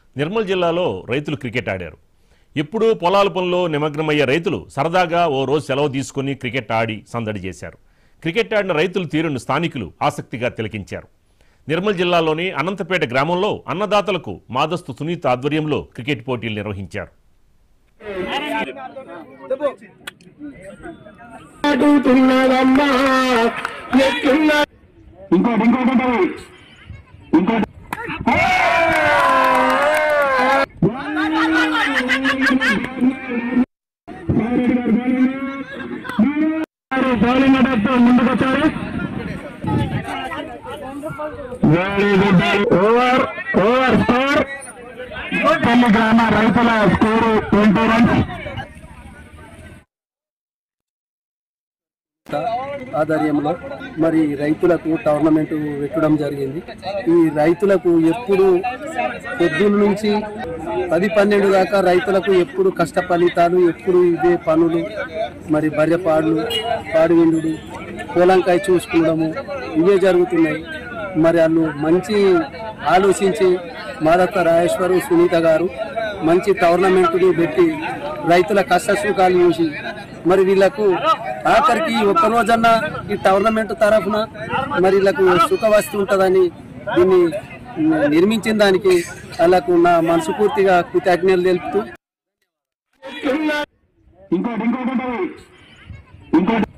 నిర్మల్ జిల్లాలో రైతులు క్రికెట్ ఆడారు ఎప్పుడూ పొలాల పనుల్లో నిమగ్నమయ్యే రైతులు సరదాగా ఓ రోజు సెలవు తీసుకుని క్రికెట్ ఆడి సందడి చేశారు క్రికెట్ ఆడిన రైతుల తీరును స్థానికులు ఆసక్తిగా తిలకించారు నిర్మల్ జిల్లాలోని అనంతపేట గ్రామంలో అన్నదాతలకు మాదస్తు సునీత ఆధ్వర్యంలో క్రికెట్ పోటీలు నిర్వహించారు అడుగుతున్నదమ్మా ఎత్తున్న ఇంకోటి ఇంకోటి ఉంటుంది. ఇంకోటి బౌలింగ్ అటెక్ట్ ముందుకు వచ్చారు very good over over score పల్లి గ్రామ రైతుల స్కోరు ట్వంటీ రన్స్ ఆధ్వర్యంలో మరి రైతులకు టోర్నమెంట్ పెట్టడం జరిగింది ఈ రైతులకు ఎప్పుడు పొద్దున్న నుంచి పది పన్నెండు దాకా రైతులకు ఎప్పుడు కష్ట ఫలితాలు ఎప్పుడు ఇవే పనులు మరి బర్రెపాడులు పాడివిండు పొలంకాయ చూసుకోవడము ఇవే జరుగుతున్నాయి మరి వాళ్ళు మంచి ఆలోచించి మాదత్త రాజేశ్వరు సునీత గారు మంచి టోర్నమెంట్ని పెట్టి రైతుల కష్ట సుఖాలు చూసి మరి వీళ్ళకు ఆఖరికి ఒక్క రోజన్నా ఈ టోర్నమెంట్ తరఫున మరి వీళ్ళకు సుఖ వస్తు ఉంటుందని దీన్ని నిర్మించిన దానికి వాళ్ళకు నా మనస్ఫూర్తిగా కృతజ్ఞతలు తెలుపుతూ ఇంకోటి ఇంకోటి ఉంటుంది. ఇంకోటి